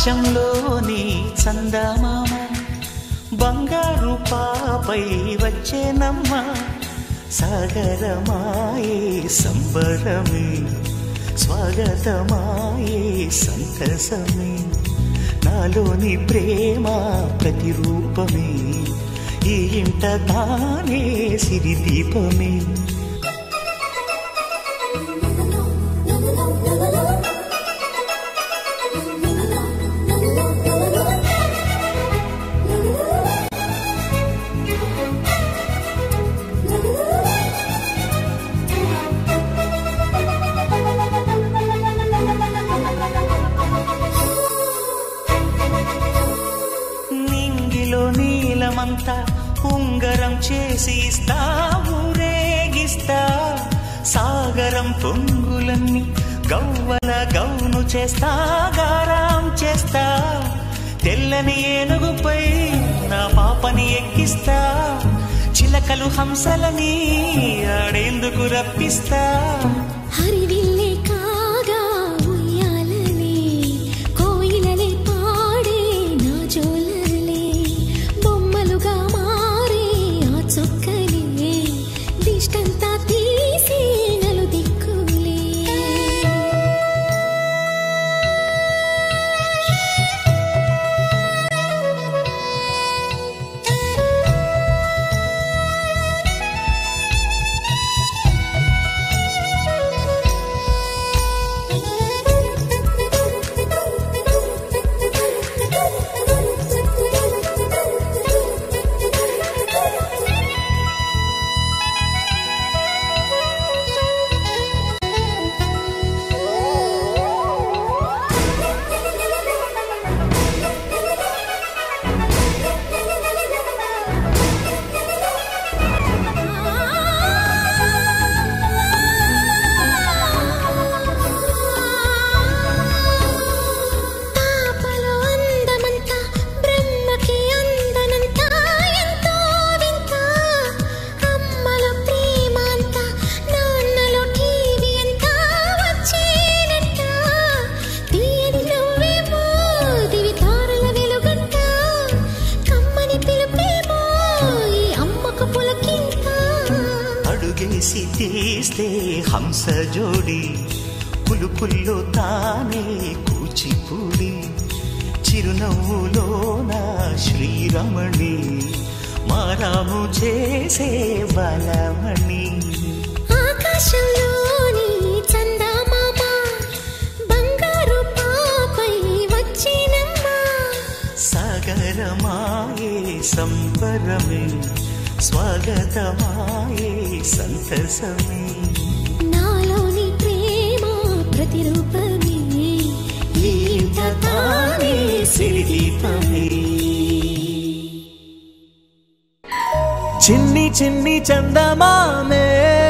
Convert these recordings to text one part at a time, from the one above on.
ఆకాశంలోని చందమామ బంగారు పాపై వచ్చేనమ్మ సాగరమాయే సంబరమే స్వాగతమాయే సంతసమే నాలోని ప్రేమ ప్రతిరూపమే ఈ ఇంట తానే సిరి దీపమే నింగిలో నీలమంతా ఉంగరం చేసి ఇస్తా ఊరేగిస్తా సాగరం పొంగులన్నీ గవ్వల గౌను చేస్తా గారాం చేస్తా తెల్లని ఏనుగుపై నా పాపని ఎక్కిస్తా చిలకలు హంసలని ఆడేందుకు రప్పిస్తా హరివిల్లే కాగా ఉయ్యాలలే కోయిలలే పాడే నా జోలలే బొమ్మలుగా మారే ఆ చొక్కలే దిష్టంతా తీసి నలు దిక్కులే పాపలో అందమంతా బ్రహ్మకి అందనంతా ఎంతో వింత అమ్మలో ప్రేమ అంతా నాన్నలో టీవీ అంతా వచ్చేనంట తీయని నవ్వేమో దివి తారల వెలుగంట కమ్మని పిలుపేమో ఈ అమ్మకు పులకింత అడుగేసి తీస్తే హంస జోడి పులుపుల్లో తానే కూచిపూడి చిరునవ్వులో నా శ్రీరమణి మారాము చేసే బలమణి ఆకాశంలోని చందమామ బంగారు పాపై వచ్చినమ్మా సాగరమాయే సంబరమే స్వాగతమాయే సంతసమే నాలోని ప్రేమ ప్రతిరూపమే ఈ ఇంట తానే సిరిదీపమే చిన్ని చిన్ని చందమామే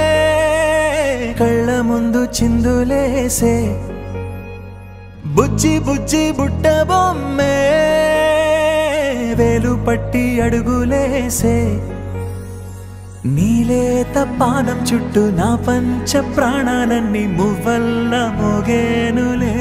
కళ్ళ ముందు చిందులేసే బుజ్జి బుజ్జి బుట్ట బొమ్మే వేలు పట్టి అడుగులేసే నీలేత పానం చుట్టూ నా పంచ ప్రాణాలన్నీ మువ్వల్ల మోగేనులే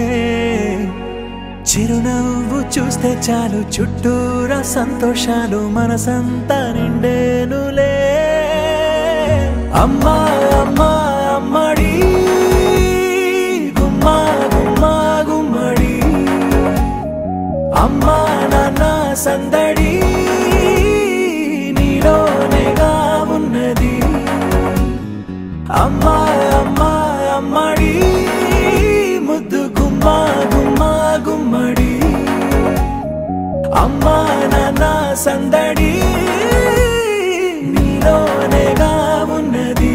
చిరునవ్వు చూస్తే చాలు చుట్టూరా సంతోషాలు మనసంతా నిండేనులే అమ్మా అమ్మా అమ్మడి గుమ్మా గుమ్మా గుమ్మడి అమ్మా నాన్న సందడి నీలోనేగా ఉన్నది అమ్మా అమ్మా అమ్మడి ముద్దు గుమ్మా గుమ్మా గుమ్మడి అమ్మా నాన్న సందడి నీలోనేగా ఉన్నది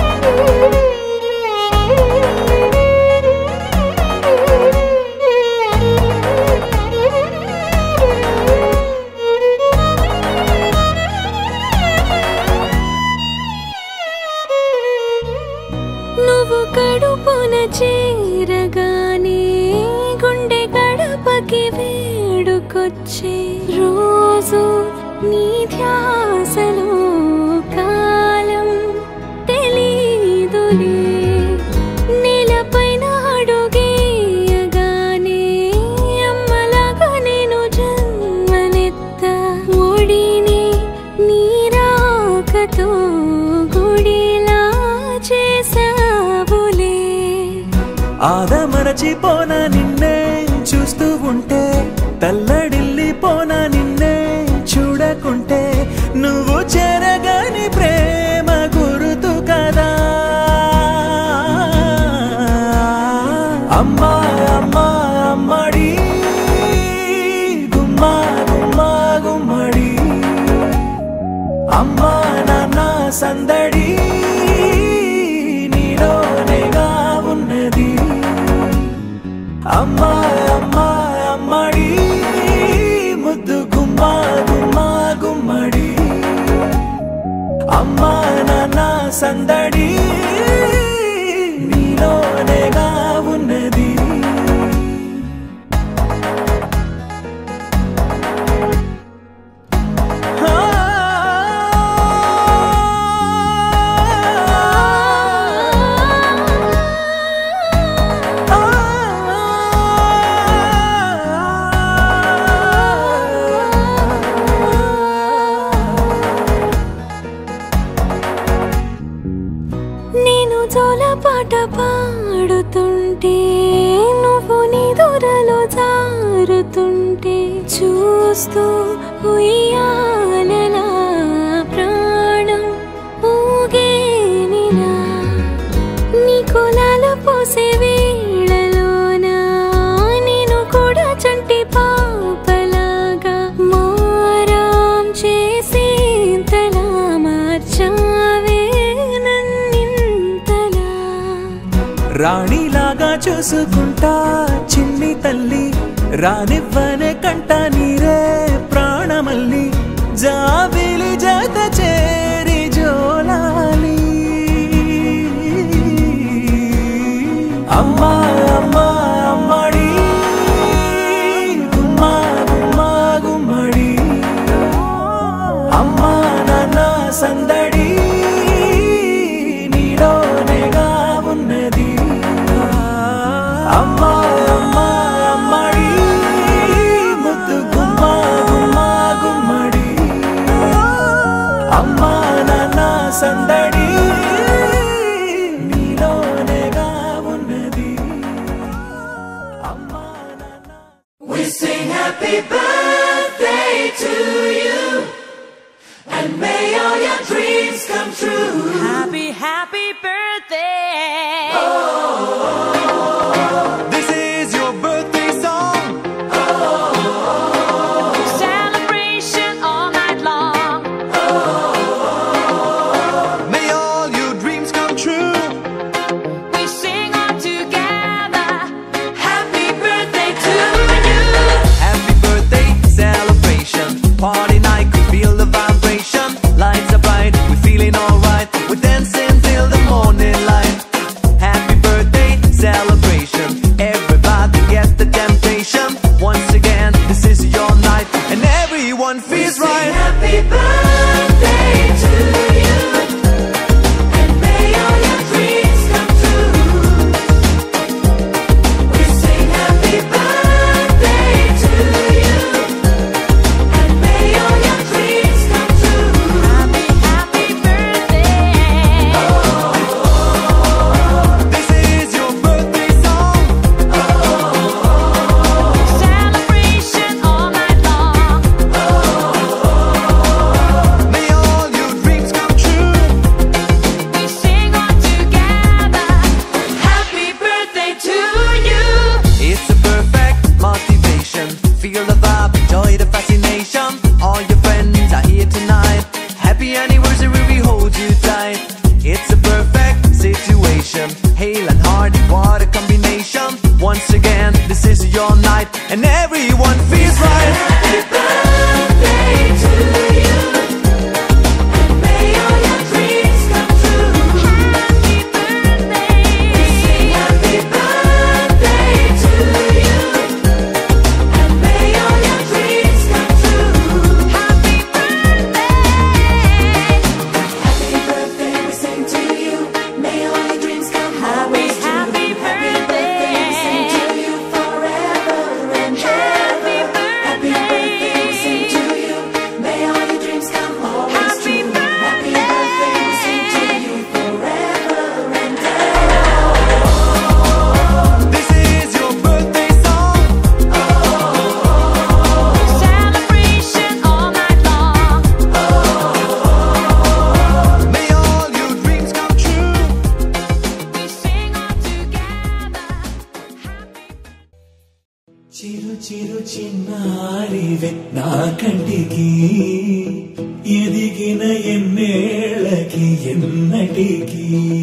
Thank you. తిరిగి వేడుకొచ్చే రోజు నీ ధ్యాసలో కాలం తెలీదులే నేలపైన అడుగేయగానే అమ్మలాగా నేను జన్మనెత్త ఒడిని నీరాకతో గుడిలా చేసావులే ఆదమరచిపోన నిన్నే చూస్తూ ఉంటే తల్లడిల్లిపోన నిన్నే చూడకుంటే నువ్వు చెరగని ప్రేమ గురుతు కదా అమ్మా అమ్మా అమ్మడి గుమ్మా గుమ్మా గుమ్మడి అమ్మా నాన్న సందడి నీలోనేగా ఉన్నది అమ్మా అమ్మా అమ్మడి ముద్దు గుమ్మా గుమ్మా గుమ్మడి అమ్మా నాన్న సందడి నీలోనేగా ఉన్నది నేను జోల పాట పాడుతుంటే నువ్వు నీ దూరలో జారుతుంటే చూస్తూ ఉయ్యాలలా ప్రాణం ఊగేనినా నీ కులాలు పోసే వేళలోన నేను కూడా చంటి పాపలాగా మారాం చేసేంతలా మార్చావే నన్నింతలా రాణిలాగా చూసుకుంటా చిన్ని తల్లి రానివ్వనే కంట నీరే ప్రాణమల్లి జాబిలి జత చేరి జోలాలి అమ్మా అమ్మా అమ్మడి గుమ్మా గుమ్మా గుమ్మడి అమ్మా నాన్న సందడి నీలోనేగా ఉన్నది అమ్మా అమ్మా అమ్మడి ముద్దు గుమ్మా గుమ్మా గుమ్మడి అమ్మా నాన్న సందడి నీలోనేగా ఉన్నది అమ్మా నాన్న Happy, happy birthday! This is your birthday song. Celebration all night long. May all your dreams come true. We sing all together. Happy birthday to you. Happy birthday celebration. Party night, could feel the vibration. Lights are bright, we're feeling alright. We're dancing till the morning light. Happy birthday celebration. Everybody get the temptation. Once again, this is your night, and everyone feels right. Happy birthday to you. And may all your dreams come true. We sing happy birthday to you. And may all your dreams come true. Happy, happy birthday. This is your birthday song. Celebration all night long. May all your dreams come true. We sing all together. Happy birthday to you. It's a perfect motivation. Feel the vibe, enjoy the fascination. All your friends are here tonight. Happy anniversary, we hold you tight. It's a perfect situation. Hale and hard, what a combination. Once again, this is your night, and everyone feels right. Happy birthday to you. And may all your dreams come true. Happy birthday. We sing happy birthday to you. And చిరు చిన్నారివే నా కంటికి ఎదిగిన ఎన్నేళ్ళకి ఎన్నటికి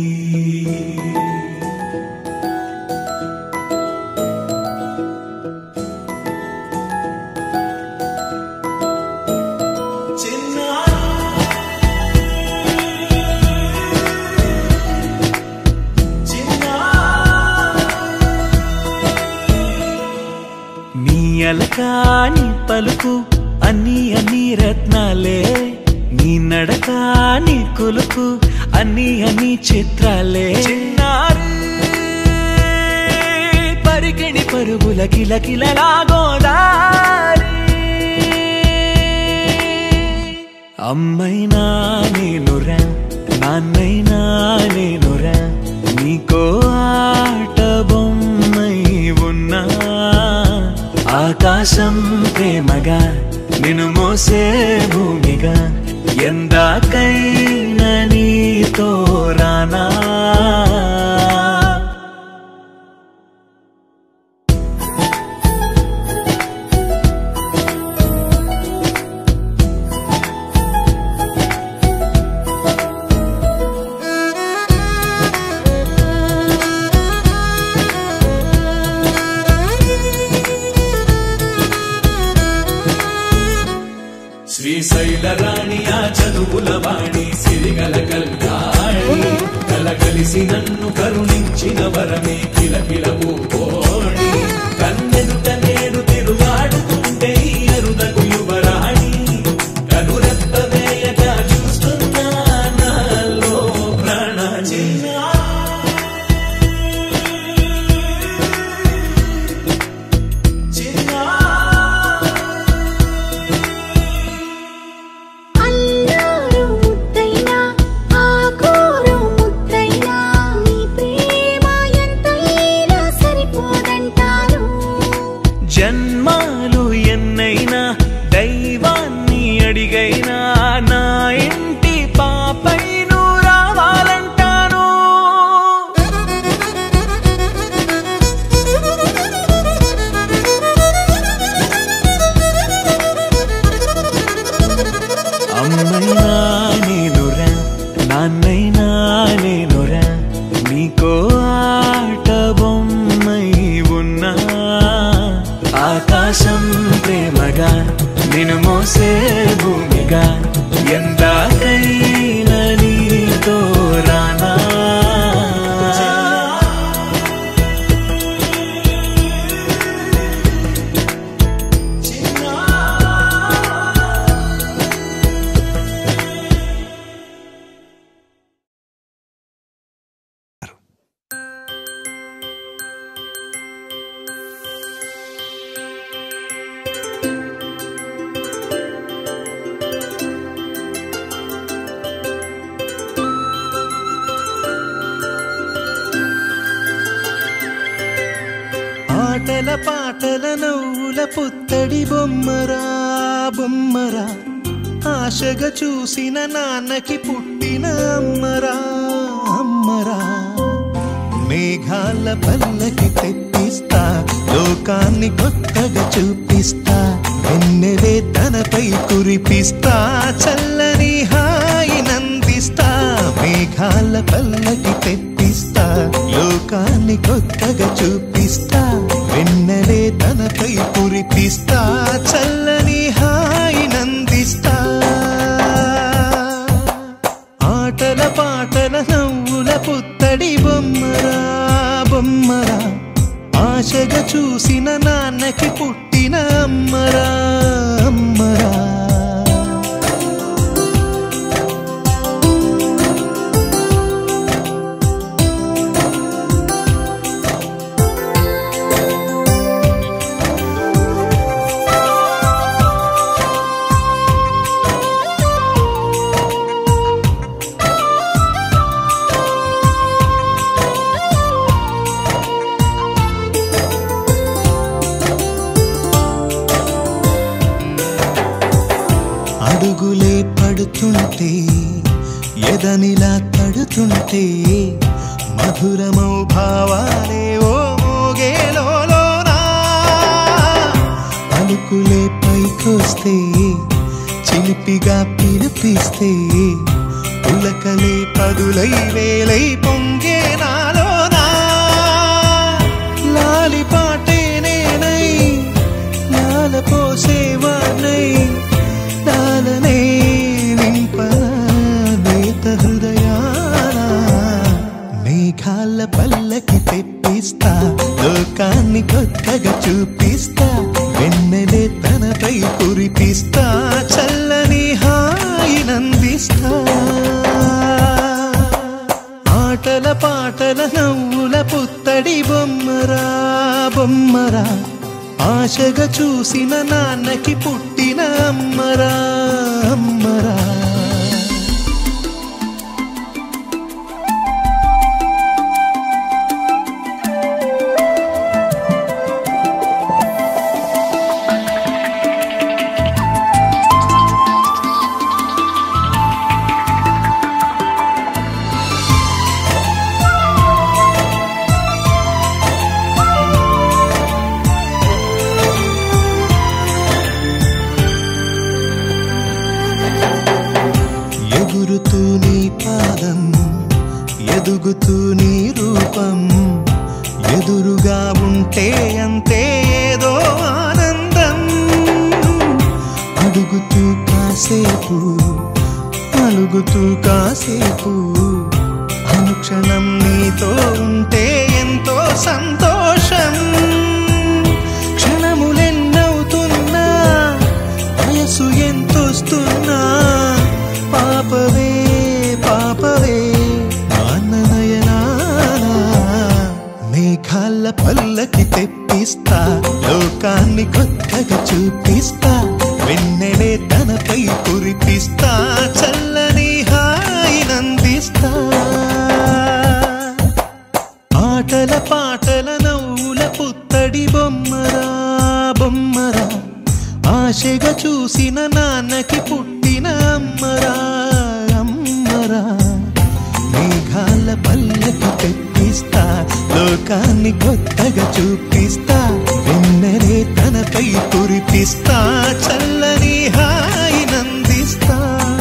నీ అలకాని పలుకు అన్ని అన్ని రత్నాలే నీ నడకాని కులుకు అన్ని అన్ని చిత్రాలే చిన్నారు పరికిణి పరుగుల కిలకిలలాగోదారి అమ్మైనా నేనురా నాన్నైనా నేనురా నీకో ఆట బొమ్మై ఉన్నా ఆకాశం ప్రేమగా నిన్ను మోసే భూమిగా ఎందాకైనా నీతో రానా శ్రీశైల రాణి ఆ చదువుల వాణి సిరిగల కల్యాణి కల కలిసి నన్ను కరుణించిన వరమే కిలకిల పూకోణి కన్నెదుట నేడు తిరుగాడుతుంటే ఈ అరుదకు యువరాణి కనురెప్ప వేయక చూస్తున్నా నాలో ప్రాణ చిన్నా అల్లారు ముద్దైనా ఆకూరు ముద్దైనా నీ ప్రేమ ఎంతైనా సరిపోదంటారు జన్మాలు ఎన్నైనా దైవాన్ని అడిగైనా నా ఇంటి పాపై నువ్వు రావాలంటాను అమ్మైనా నేనురా నాన్నైనా నేనురా నీకో ఆట బొమ్మై ఉన్నా ఆకాశం ప్రేమగా నిన్ను మోసే భూమిగా ఎందాకైనా నీతో రానా ఆటల పాటల నవ్వుల పుత్తడి బొమ్మరా బొమ్మరా ఆశగా చూసిన నాన్నకి పుట్టిన అమ్మరా అమ్మరా మేఘాల పల్లకి తెప్పిస్తా లోకాన్ని కొత్తగా చూపిస్తా వెన్నెలే తనపై కురిపిస్తా చల్లని హాయి నందిస్తా మేఘాల పల్లకి తెప్పిస్తా లోకాన్ని కొత్తగా చూపిస్తా వెన్నెలే తనపై కురిపిస్తా చల్లని హాయి నందిస్తా ఆటల పాటల నవ్వుల పుత్తడి బొమ్మరా బొమ్మరా ఆశగా చూసిన నాన్నకి పుట్టిన అమ్మరా అమ్మరా అడుగులే పడుతుంటే ఎదనిలా తడుతుంటే మధురమౌ భావాలే ఓ మోగేలోనా పలుకులే పైకొస్తే చిలిపిగా పిలిపిస్తే పులకలే పదులై వేలై పొంగే నాలోనా లాలి పాటే నేనై లాల పోసేవానై లాలనే నింపనా నేత హృదయాన మేఘాల పల్లకి తెప్పిస్తా లోకాన్ని కొత్తగా చూపిస్తా వెన్నెలే తనపై కురిపిస్తా చల్లని హాయినందిస్తా ఆటల పాటల నవ్వుల పుత్తడి బొమ్మరా బొమ్మరా ఆశగా చూసిన నాన్నకి పుట్టిన అమ్మరా అమ్మరా ఎగురుతూ నీ పాదం ఎదుగుతూ నీ రూపం ఎదురుగా ఉంటే అంతే ఏదో ఆనందం అడుగుతూ కాసేపు అలుగుతూ కాసేపు అనుక్షణం నీతో ఉంటే ఎంతో సంతోషం క్షణములెన్నవుతున్నా వయసు ఎంతొస్తున్నా పాపవే పాపవే నాన్ననయనానా మేఘాల పల్లకి తెప్పిస్తా లోకాన్ని కొత్తగా చూపిస్తా వెన్నెలే తనపై కురిపిస్తా చల్లని హాయినందిస్తా ఆటల పాటల నవ్వుల పుత్తడి బొమ్మరా బొమ్మరా ఆశగా చూసిన నాన్నకి పుట్టిన అమ్మరా అమ్మరా మేఘాల పల్లకి తెప్పిస్తా లోకాన్ని కొత్తగా చూపిస్తా వెన్నెలే తనపై కురిపిస్తా చల్లని హాయినందిస్తా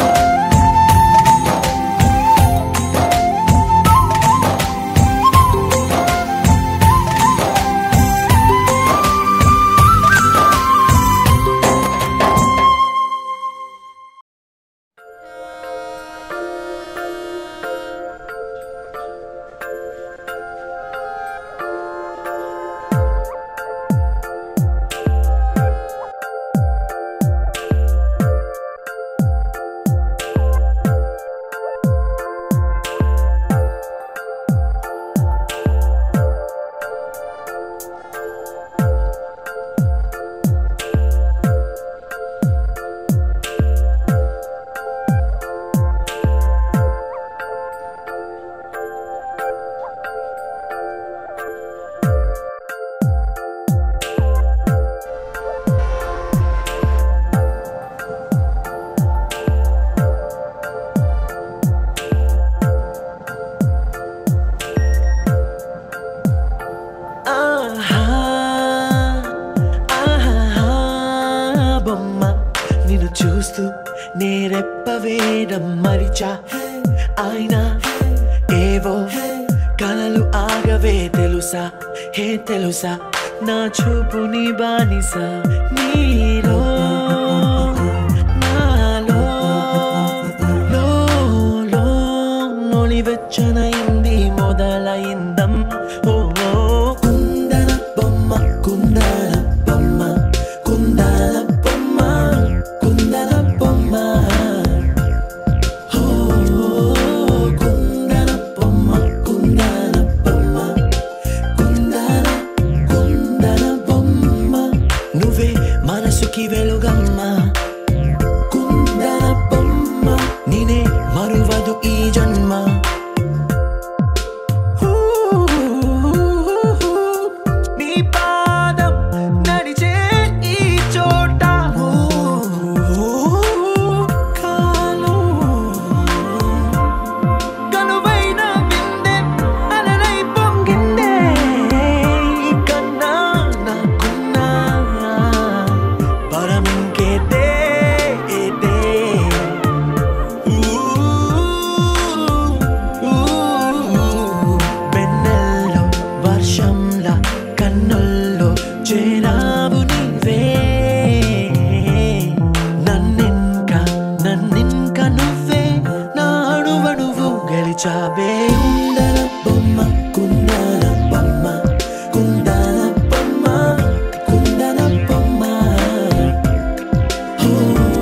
ఆహా, ఆహా, బొమ్మ నిన్ను చూస్తూ నేరెప్ప వేయడం మరిచా ఆయన ఏవో కలలు ఆగవే తెలుసా హే తెలుసా నా చూపు నీ బానిస నీలో నాలో లో లో నొలివెచ్చనైంది మొదలైందం ఓ ఓ. కుందన బొమ్మ కుందన బొమ్మ కుందన బొమ్మ కుందన బొమ్మ ఓ, కుందన బొమ్మ కుందన బొమ్మ కుందన కుందన బొమ్మ నువ్వే మనసుకి వెలుగమ్మ కుందన బొమ్మ నేనే మరువదు ఈ జన్మ నీ పాదం నడిచే ఈ చోట కాలం కనువైన బిందె అలలై పొంగిందే ఈ కన్నా నాకున్నా చేయించావే కుందన బొమ్మ కుందన బొమ్మ కుందన బొమ్మ కుందన బొమ్మ ఓ,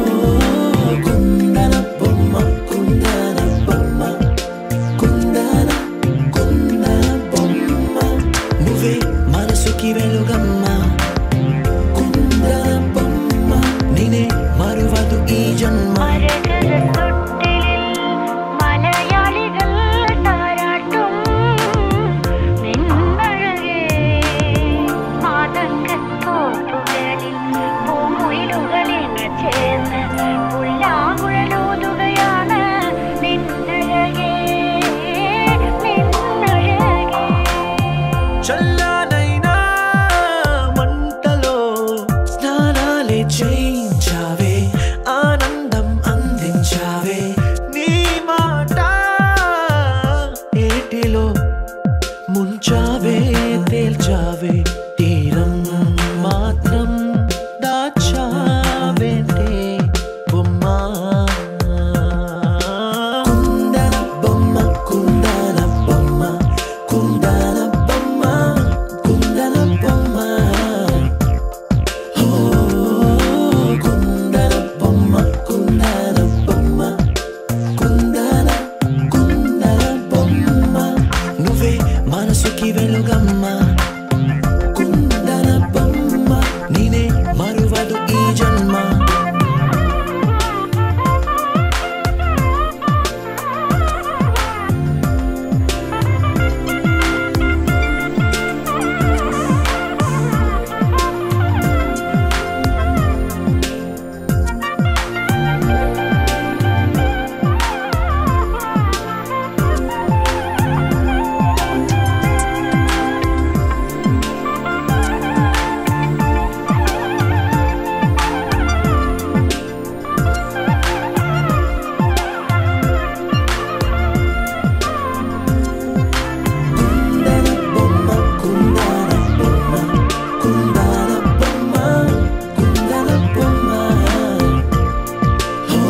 కుందన బొమ్మ కుందన బొమ్మ కుందన కుందన బొమ్మ నువ్వే మనసుకి వెలుగమ్మ కుందన బొమ్మ నేనే మరువదు ఈ జన్మ മലയാളികൾ താരാട്ടും നിന്നഴകേ മാതങ്കത്തോട്ടുകളിൽ പൂമുയിലുകളിന് ചേർന്ന് പുല്ലാങ്കുഴലൂതുകയാണ് നിന്നഴകേ നിന്നഴകേ చల్లనైనా మంటలో స్నానాలే చేయించావే ఆనందం అందించావే నీ మాట ఏటిలో ముంచావే తేల్చావే తీరం మాత్రం దాచావేంటే బొమ్మ కుందన బొమ్మ కుందన బొమ్మ కుందన బొమ్మ కుందన బొమ్మ ఓ కుందన బొమ్మ కుందన బొమ్మ కుందన కుందన బొమ్మ నువ్వే మనసుకి వెలుగమ్మ కుందన బొమ్మ నేనే మరువదు ఈ జన్మ కుందన బొమ్మ కుందన బొమ్మ కుందన బొమ్మ కుందన బొమ్మ ఓ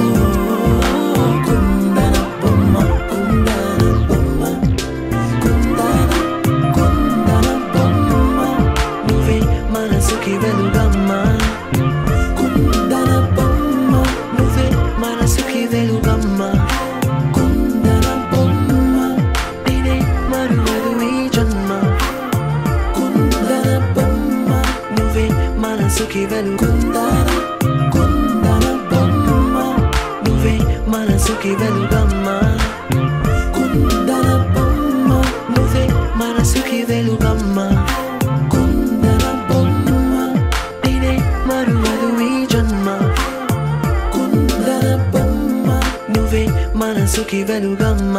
కుందన బొమ్మ కుందన బొమ్మ కుందన కుందన బొమ్మ నువ్వే మనసుకి వెలుగమ్మ కుందన బొమ్మ నువ్వే మనసుకి వెలుగమ్మ కుందన బొమ్మ నేనే మరువదు ఈ జన్మ కుందన బొమ్మ నువ్వే మనసుకి వెలుగుందన కుందన బొమ్మ నువ్వే మనసుకి వెలుగమ్మ కుందన బొమ్మ నువ్వే మనసుకి వెలుగమ్మ కుందన బొమ్మ నేనే మరువదు ఈ జన్మ కుందన బొమ్మ నువ్వే మనసుకి వెలుగమ్మ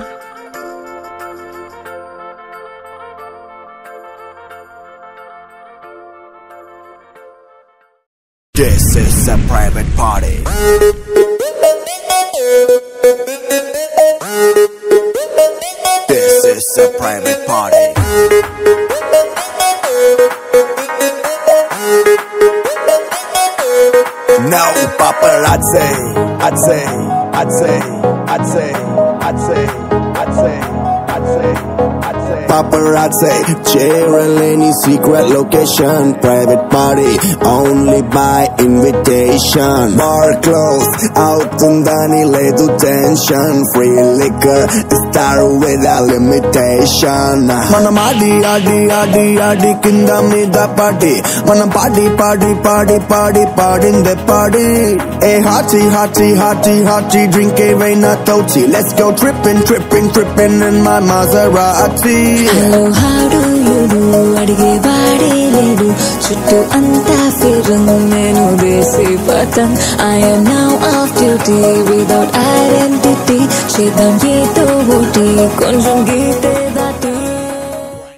This is a private party. This is a private party. No paparazzi. I'd say, I'd say, I'd say, I'd say, I'd say, I'd say, I'd say. Paparazzi, cheering any secret location, private party, only by invitation. Bar closed, out ఉందని లేదు tension, free liquor, start without limitation. మనం ఆడి ఆడి ఆడి ఆడి కింద మీద పాడి మనం పాడి పాడి పాడి పాడి పాడిందే పాడి ఏ హాచి హాచి హాచి హాచి డ్రింక్ ఏవైనా తోచి let's go tripping tripping tripping in my Maserati hello హాడు యుడు అడిగే వాడే లేడు చుట్టూ అంతా ఫిరంగ్ నేను వేసే పతంగ్ I'm now off duty without identity చేద్దాం ఏదో ఒకటి కొంచెం గీతే